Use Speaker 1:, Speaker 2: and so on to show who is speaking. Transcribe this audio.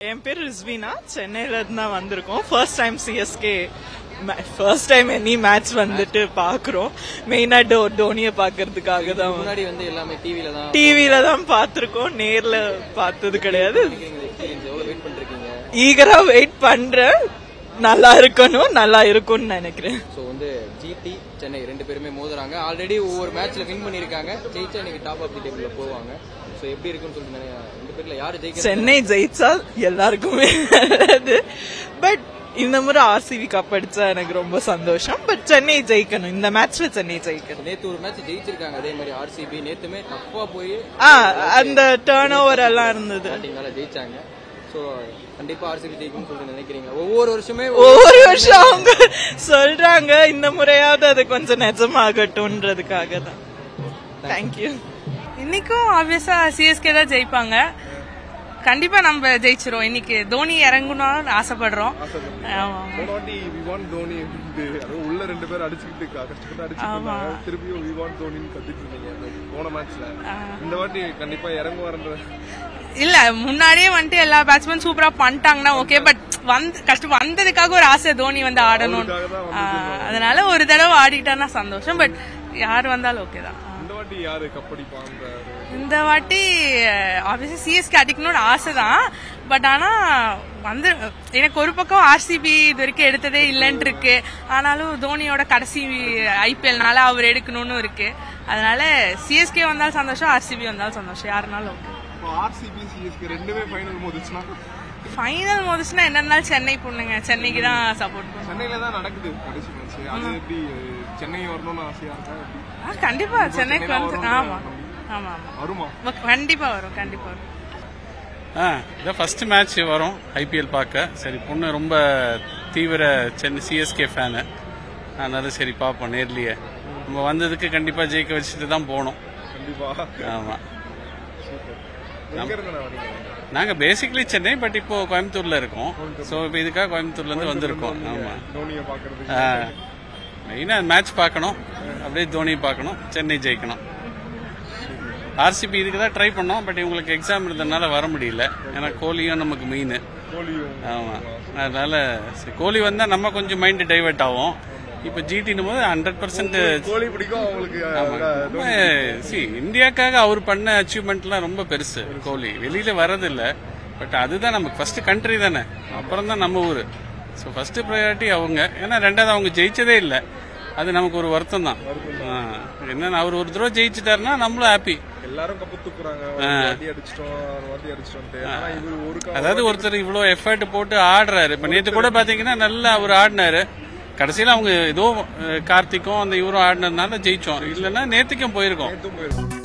Speaker 1: என் பேர் ரிஸ்வினா சென்னையில இருந்து தான் வந்திருக்கோம் first time CSK first time any match வந்துட்டு பாக்குறோம் மெயினா டோ டோனிய பாக்குறதுக்காக தான்
Speaker 2: முன்னாடி வந்து எல்லாமே டிவில தான்
Speaker 1: டிவில தான் பாத்திருக்கோம் நேர்ல பார்த்தது கிடையாது
Speaker 2: எக்ஸ்பீரியன்ஸ் எவ்வளவு வெயிட் பண்ணிருக்கீங்க
Speaker 1: ஈகரா வெயிட் பண்றேன் நல்லா இருக்கணும் நல்லா இருக்கும்னு நினைக்கிறேன்
Speaker 2: ஸோ வந்து ஜிடி சென்னை ரெண்டு பேருமே மோதுறாங்க ஆல்ரெடி ஒவ்வொரு மேட்ச்ல வின் பண்ணிருக்காங்க ஜெயிச்சா இன்னைக்கு டாப் ஆஃப் தி டேபிள்ல போவாங்க ஸோ எப்படி இருக்குன்னு சொல்லிட்டு நிறைய- ரெண்டு பேர்ல யாரு ஜெயிக்க
Speaker 1: சென்னை ஜெயிச்சா எல்லாருக்குமே நல்லது பட் இந்த முறை ஆர்சிபி கப் அடிச்சா எனக்கு ரொம்ப சந்தோஷம் பட் சென்னை ஜெயிக்கணும் இந்த மேட்ச்ல சென்னை ஜெயிக்கணும்
Speaker 2: நேத்து ஒரு மேட்ச் ஜெயிச்சிருக்காங்க அதே மாதிரி ஆர்சிபி நேத்துமே டஃப்பா போய்
Speaker 1: ஆ அந்த டேர்ன் ஓவர் எல்லாம் இருந்தது
Speaker 2: பேட்டிங்னால ஜெயிச்சாங்க ஸோ கண்டிப்பா ஆர்சிபி ஜெயிக்கும்னு சொல்லிட்டு நினைக்கிறீங்க ஒவ்வொரு வருஷமே
Speaker 1: ஒவ்வொரு வருஷம் அவங்க சொல்றாங்க இந்த முறையாவது அது கொஞ்சம் நிஜமாகட்டும்ன்றதுக்காக தான் தேங்க்யூ
Speaker 3: இன்னைக்கும் ஆப்வியஸா சிஎஸ்கே தான் ஜெயிப்பாங்க கண்டிப்பா நம்ம ஜெயிச்சிரும் இன்னைக்கு தோனி இறங்கணும்னு ஆசைப்படுறோம் ஆமா
Speaker 4: போன வாட்டி விவான் தோனி வந்து அது உள்ள ரெண்டு பேர் அடிச்சுக்கிட்டு க- கஷ்டப்பட்டு அடிச்சுட்டு இருந்தாங்க திருப்பியும் விவான் தோனின்னு கத்திட்டு இருந்தீங்க அந்த போன மேட்ச்ல இந்த வாட்டி கண்டிப்பா இறங்குவார்ன்ற
Speaker 3: இல்ல முன்னாடியே வந்துட்டு எல்லா பேட்ஸ்மேன் சூப்பரா பண்ணிட்டாங்கன்னா ஓகே பட் வந்து கஷ்டம் வந்ததுக்காக ஒரு ஆசை தோனி வந்து ஆடணும் அதனால ஒரு தடவை ஆடிட்டான்னா சந்தோஷம் பட் யார் வந்தாலும் ஓகே தான்
Speaker 4: இந்த வாட்டி யாரு கப்படிப்பான்ற
Speaker 3: இந்த வாட்டி ஆப்வியஸா சிஎஸ்கே அடிக்கணும்னு ஆசை தான் பட் ஆனா வந்து எனக்கு ஒரு பக்கம் ஆர்சிபி இது வரைக்கும் எடுத்ததே இல்லைன்னு இருக்கு ஆனாலும் தோனியோட கடைசி ஐபிஎல்னால அவர் எடுக்கணும்னு இருக்கு அதனால சிஎஸ்கே வந்தாலும் சந்தோஷம் ஆர்சிபி வந்தாலும் சந்தோஷம் யாருனாலும் ஓகே
Speaker 4: இப்போ ஆர்சிபி சிஎஸ்கே ரெண்டுமே ஃபைனல் மோதிச்சுன்னா
Speaker 3: ஃபைனல் மோதிச்சுன்னா என்ன இருந்தாலும் சென்னை பொண்ணுங்க சென்னைக்கு தான் சப்போர்ட் பண்ணுவோம்
Speaker 4: சென்னையில தான் நடக்குது கடைசி மேட்ச் அது எப்படி சென்னை வரணும்னு ஆசையா இருக்கா எப்படி?
Speaker 3: ஆ, கண்டிப்பா சென்னைக்கு வந்து ஆமா ஆமா ஆமா
Speaker 4: வருமா
Speaker 3: கண்டிப்பா வரும் கண்டிப்பா வரும்
Speaker 5: ஆ இதான் ஃபர்ஸ்ட் மேட்ச் வரும் ஐபிஎல் பார்க்க சரி பொண்ணு ரொம்ப தீவிர சென்னை சிஎஸ்கே ஃபேனு அதனால சரி பார்ப்போம் நேர்லயே நம்ம வந்ததுக்கு கண்டிப்பாக ஜெயிக்க வச்சுட்டு தான் போகணும்
Speaker 4: கண்டிப்பா
Speaker 5: ஆமாம்
Speaker 4: எங்க இருந்து நான் வரீங்க
Speaker 5: நாங்கள் பேசிக்கலி சென்னை பட் இப்போ கோயம்புத்தூர்ல இருக்கோம் ஸோ இப்போ இதுக்காக கோயம்புத்தூர்லேருந்து வந்திருக்கோம் ஆமாம்
Speaker 4: தோனியை பாக்குறதுக்கு
Speaker 5: ஆ மெயினாக மேட்ச் பார்க்கணும் அப்படியே தோனி பார்க்கணும் சென்னை ஜெயிக்கணும் ஆர்சிபி இதுக்கு தான் ட்ரை பண்ணோம் பட் இவங்களுக்கு எக்ஸாம் இருந்ததுனால வர முடியல ஏன்னா கோலியும் நமக்கு மெயின்
Speaker 4: கோலியும்
Speaker 5: ஆமாம் அதனால சரி, கோலி வந்தால் நம்ம கொஞ்சம் மைண்டு டைவர்ட் ஆகும் இப்போ ஜிடினும் போது ஹண்ட்ரட் பர்சன்ட்
Speaker 4: கோலி பிடிக்கும் அவங்களுக்கு அஹ்,
Speaker 5: சி இந்தியாக்காக அவர் பண்ண அச்சீவ்மெண்ட்லாம் ரொம்ப பெருசு கோலி வெளியில வரதில்ல பட் அதுதான் நமக்கு ஃபர்ஸ்ட் கண்ட்ரி தானே அப்புறம் தான் நம்ம ஊர் ஸோ ஃபர்ஸ்ட் ப்ரையாரிட்டி அவங்க ஏன்னா ரெண்டாவது அவங்க ஜெயிச்சதே இல்லை அது நமக்கு ஒரு வருத்தம் தான் என்னன்னா அவர் ஒரு தடவை ஜெயிச்சிட்டாருன்னா நம்மளும் ஹாப்பி
Speaker 4: எல்லாரும் கப்பு தூக்குறாங்க ஒரு வாட்டி அடிச்சிட்டோம் ஒரு வாட்டி அடிச்சிட்டோம் ஆனா இவரு ஒரு கா-
Speaker 5: அதாவது ஒருத்தர் இவ்வளோ எஃபர்ட் போட்டு ஆடுறாரு இப்போ நேற்று கூட பார்த்தீங்கன்னா நல்லா அவர் ஆடினாரு கடைசியில் அவங்க ஏதோ அஹ், கார்த்திக்கும் அந்த இவரும் ஆடினதுனால ஜெயிச்சோம் இல்லைன்னா நேற்றுக்கும் போயிருக்கோம்
Speaker 4: நேத்தும் போயிருக்கும்